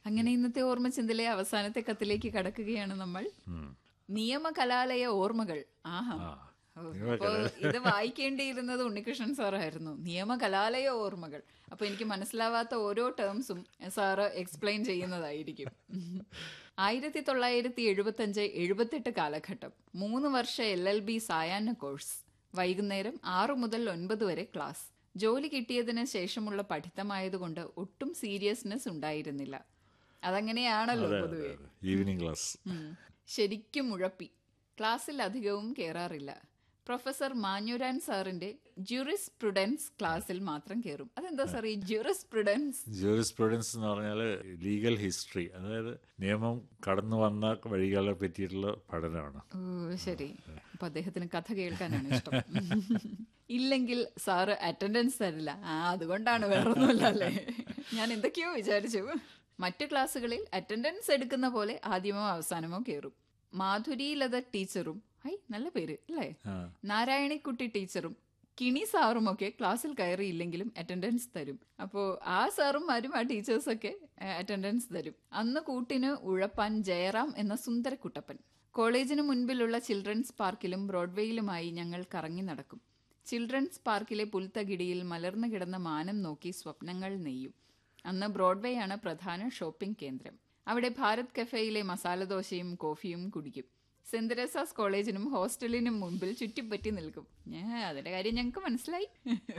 അങ്ങനെ ഇന്നത്തെ ഓർമ്മചിന്തയിലെ അവസാനത്തെ കത്തിലേക്ക് കടക്കുകയാണ് നമ്മൾ നിയമ കലാലയ ഓർമ്മകൾ ആഹാ ഓ, അപ്പൊ ഇത് വായിക്കേണ്ടിയിരുന്നത് ഉണ്ണികൃഷ്ണൻ സാറായിരുന്നു നിയമ കലാലയ ഓർമ്മകൾ അപ്പൊ എനിക്ക് മനസ്സിലാവാത്ത ഓരോ ടേംസും സാറ് എക്സ്പ്ലെയിൻ ചെയ്യുന്നതായിരിക്കും ആയിരത്തി തൊള്ളായിരത്തി എഴുപത്തി അഞ്ച് എഴുപത്തെട്ട് കാലഘട്ടം മൂന്ന് വർഷ എൽ എൽ ബി സായാഹ്ന കോഴ്സ് വൈകുന്നേരം ആറു മുതൽ ഒൻപത് വരെ ക്ലാസ് ജോലി കിട്ടിയതിന് ശേഷമുള്ള പഠിത്തമായതുകൊണ്ട് ഒട്ടും സീരിയസ്നെസ് ഉണ്ടായിരുന്നില്ല അതങ്ങനെയാണല്ലോ പൊതുവെ ഈവനിങ് ക്ലാസ് ഉം. ശരിക്കും ഉഴപ്പി ക്ലാസ്സിൽ അധികവും കയറാറില്ല പ്രൊഫസർ മാഞ്ഞുരാൻ സാറിന്റെ ജൂറിസ് പ്രുഡൻസ് ക്ലാസ്സിൽ മാത്രം കയറും അതെന്താ സാർ ഈ ജൂറിസ് പ്രുഡൻസ് ജൂറിസ് പ്രൊഡൻസ് എന്ന് പറഞ്ഞാൽ ലീഗൽ ഹിസ്റ്ററി അതായത് നിയമം കടന്നു വന്ന വഴികളെ പറ്റിയിട്ടുള്ള പഠനമാണ് ഓ ശരി അപ്പൊ അദ്ദേഹത്തിന് കഥ കേൾക്കാനാണ് ഇഷ്ടം ഇല്ലെങ്കിൽ സാറ് അറ്റൻഡൻസ് തരില്ല ആ അതുകൊണ്ടാണ് വേറൊന്നുമല്ല അല്ലേ ഞാൻ എന്തൊക്കെയോ വിചാരിച്ചു മറ്റു ക്ലാസ്സുകളിൽ അറ്റൻഡൻസ് എടുക്കുന്ന പോലെ ആദ്യമോ അവസാനമോ കയറും മാധുരീലത ടീച്ചറും ഹൈ നല്ല പേര് അല്ലേ നാരായണിക്കുട്ടി ടീച്ചറും കിണി സാറുമൊക്കെ ക്ലാസ്സിൽ കയറിയില്ലെങ്കിലും അറ്റൻഡൻസ് തരും അപ്പോൾ ആ സാറുമാരും ആ ടീച്ചേഴ്സൊക്കെ അറ്റൻഡൻസ് തരും അന്ന് കൂട്ടിന് ഉഴപ്പാൻ ജയറാം എന്ന സുന്ദരക്കുട്ടപ്പൻ കോളേജിന് മുൻപിലുള്ള ചിൽഡ്രൻസ് പാർക്കിലും ബ്രോഡ്വേയിലുമായി ഞങ്ങൾ കറങ്ങി നടക്കും ചിൽഡ്രൻസ് പാർക്കിലെ പുൽത്തകിടിയിൽ മലർന്നു കിടന്ന മാനം നോക്കി സ്വപ്നങ്ങൾ നെയ്യും അന്ന് ബ്രോഡ്വേ ആണ് പ്രധാന ഷോപ്പിംഗ് കേന്ദ്രം അവിടെ ഭാരത് കഫേയിലെ മസാലദോശയും കോഫിയും കുടിക്കും സെന്റ് തെരേസാസ് കോളേജിനും ഹോസ്റ്റലിനും മുമ്പിൽ ചുറ്റിപ്പറ്റി നിൽക്കും ഞാൻ അതിന്റെ കാര്യം ഞങ്ങൾക്ക് മനസ്സിലായി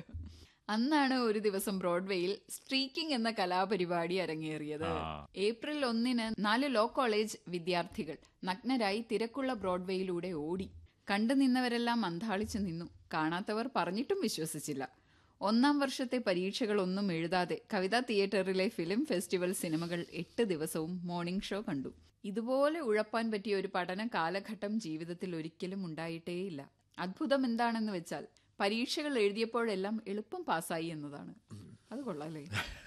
അന്നാണ് ഒരു ദിവസം ബ്രോഡ്വേയിൽ സ്ട്രീക്കിംഗ് എന്ന കലാപരിപാടി അരങ്ങേറിയത് ഏപ്രിൽ ഒന്നിന് നാല് ലോ കോളേജ് വിദ്യാർത്ഥികൾ നഗ്നരായി തിരക്കുള്ള ബ്രോഡ്വേയിലൂടെ ഓടി കണ്ടു നിന്നവരെല്ലാം അന്താളിച്ചു നിന്നു കാണാത്തവർ പറഞ്ഞിട്ടും വിശ്വസിച്ചില്ല ഒന്നാം വർഷത്തെ പരീക്ഷകളൊന്നും എഴുതാതെ കവിതാ തിയേറ്ററിലെ ഫിലിം ഫെസ്റ്റിവൽ സിനിമകൾ എട്ട് ദിവസവും മോർണിംഗ് ഷോ കണ്ടു ഇതുപോലെ ഉഴപ്പാൻ പറ്റിയ ഒരു പഠന കാലഘട്ടം ജീവിതത്തിൽ ഒരിക്കലും ഉണ്ടായിട്ടേയില്ല അത്ഭുതം എന്താണെന്ന് വെച്ചാൽ പരീക്ഷകൾ എഴുതിയപ്പോഴെല്ലാം എളുപ്പം പാസ്സായി എന്നതാണ് അത് കൊള്ളാല്ലേ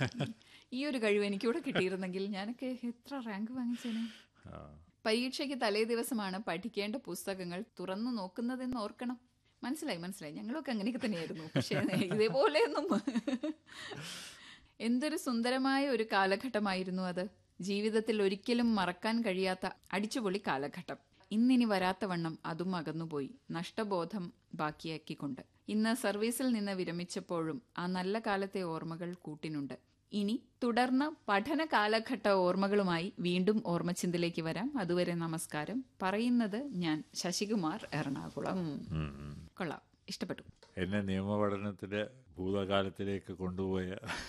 ഈ ഒരു കഴിവ് എനിക്കൂടെ കിട്ടിയിരുന്നെങ്കിൽ ഞാനൊക്കെ എത്ര റാങ്ക് വാങ്ങിച്ചേനെ പരീക്ഷയ്ക്ക് തലേ ദിവസമാണ് പഠിക്കേണ്ട പുസ്തകങ്ങൾ തുറന്നു നോക്കുന്നതെന്ന് ഓർക്കണം മനസ്സിലായി മനസ്സിലായി ഞങ്ങളൊക്കെ അങ്ങനെയൊക്കെ തന്നെയായിരുന്നു പക്ഷേ ഇതേപോലെയൊന്നും എന്തൊരു സുന്ദരമായ ഒരു കാലഘട്ടമായിരുന്നു അത് ജീവിതത്തിൽ ഒരിക്കലും മറക്കാൻ കഴിയാത്ത അടിച്ചുപൊളി കാലഘട്ടം ഇന്നിനി വരാത്ത വണ്ണം അതും അകന്നുപോയി നഷ്ടബോധം ബാക്കിയാക്കിക്കൊണ്ട് ഇന്ന് സർവീസിൽ നിന്ന് വിരമിച്ചപ്പോഴും ആ നല്ല കാലത്തെ ഓർമ്മകൾ കൂട്ടിനുണ്ട് ഇനി തുടർന്ന് പഠന കാലഘട്ട ഓർമ്മകളുമായി വീണ്ടും ഓർമ്മച്ചിന്തിലേക്ക് വരാം അതുവരെ നമസ്കാരം പറയുന്നത് ഞാൻ ശശികുമാർ എറണാകുളം കൊള്ളാം ഇഷ്ടപ്പെട്ടു എന്നെ നിയമപഠനത്തിലെ ഭൂതകാലത്തിലേക്ക് കൊണ്ടുപോയ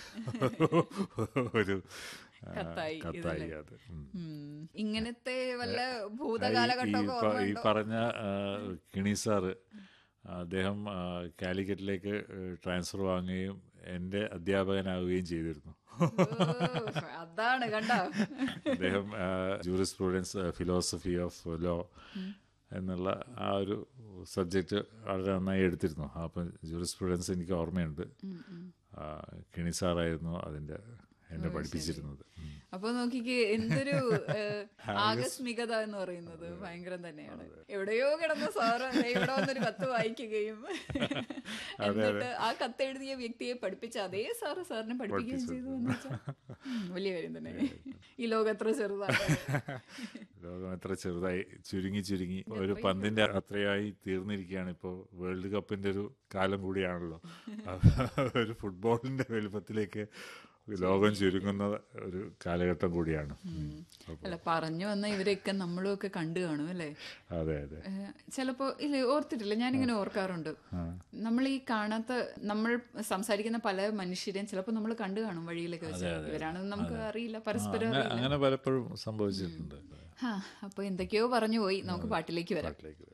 ഒരു ആ, കത്തായി കത്തായി അത് ഉം. ഉം. ഇങ്ങനത്തെ വല്ല ഈ- ഭൂതകാലഘട്ടമൊക്കെ ഈ പ- ഈ ഓർമ്മയുണ്ടോ പറഞ്ഞ ആ, കിണി സാറ് അദ്ദേഹം ആ, കാലിക്കറ്റിലേക്ക് ട്രാൻസ്ഫർ വാങ്ങുകയും എൻ്റെ അധ്യാപകനാവുകയും ചെയ്തിരുന്നു ഓ, അതാണ് കണ്ടോ അദ്ദേഹം jurisprudence philosophy of law എന്നുള്ള ആ ഒരു സബ്ജക്റ്റ് വളരെ നന്നായി എടുത്തിരുന്നു അപ്പം ജൂറിസ് പ്രൂഡൻസ് എനിക്ക് ഓർമ്മയുണ്ട് ആ, കിണി സാറായിരുന്നു അതിൻ്റെ എന്നെ പഠിപ്പിച്ചിരുന്നത് ഉം. അപ്പൊ നോക്കിക്ക് എന്തൊരു ഏഹ്, ആകസ്മികത എന്ന് പറയുന്നത് ഭയങ്കരം തന്നെയാണ് എവിടെയോ കിടന്ന സാറ് ദേ ഇവിടെ വന്നൊരു കത്ത് വായിക്കുകയും എന്നിട്ട് ആ കത്ത് എഴുതിയ വ്യക്തിയെ പഠിപ്പിച്ച അതേ സാറ് സാറിനെ പഠിപ്പിക്കുകയും ചെയ്തു എന്ന് വെച്ചാൽ ഉം, വലിയ കാര്യം തന്നെ ഈ ലോകം എത്ര ചെറുതാണ് ലോകം എത്ര ചെറുതായി ചുരുങ്ങി ചുരുങ്ങി ഒരു പന്തിന്റെ അത്രയായി തീർന്നിരിക്കുകയാണ് ഇപ്പോൾ വേൾഡ് കപ്പിന്റെ ഒരു കാലം കൂടിയാണല്ലോ ഒരു ഫുട്ബോളിന്റെ വലുപ്പത്തിലേക്ക് ലോകം ചുരുങ്ങുന്ന ഒരു കാലഘട്ടം കൂടിയാണ് ഉം. അല്ല പറഞ്ഞു വന്ന ഇവരെയൊക്കെ നമ്മളും ഒക്കെ കണ്ടു കാണും അല്ലേ അതെ അതെ ഏഹ് ചിലപ്പോ ഇല്ല ഓർത്തിട്ടില്ല ഞാനിങ്ങനെ ഓർക്കാറുണ്ട് നമ്മൾ ഈ കാണാത്ത നമ്മൾ സംസാരിക്കുന്ന പല മനുഷ്യരെയും ചിലപ്പോൾ നമ്മൾ കണ്ടു കാണും വഴിയിലൊക്കെ വെച്ച് ഇവരാണെന്ന് നമുക്ക് അറിയില്ല പരസ്പരം അങ്ങനെ അങ്ങനെ പലപ്പോഴും സംഭവിച്ചിട്ടുണ്ട് ആ അപ്പൊ എന്തൊക്കെയോ പറഞ്ഞു പോയി നമുക്ക് പാട്ടിലേക്ക് വരാം പാട്ടിലേക്ക്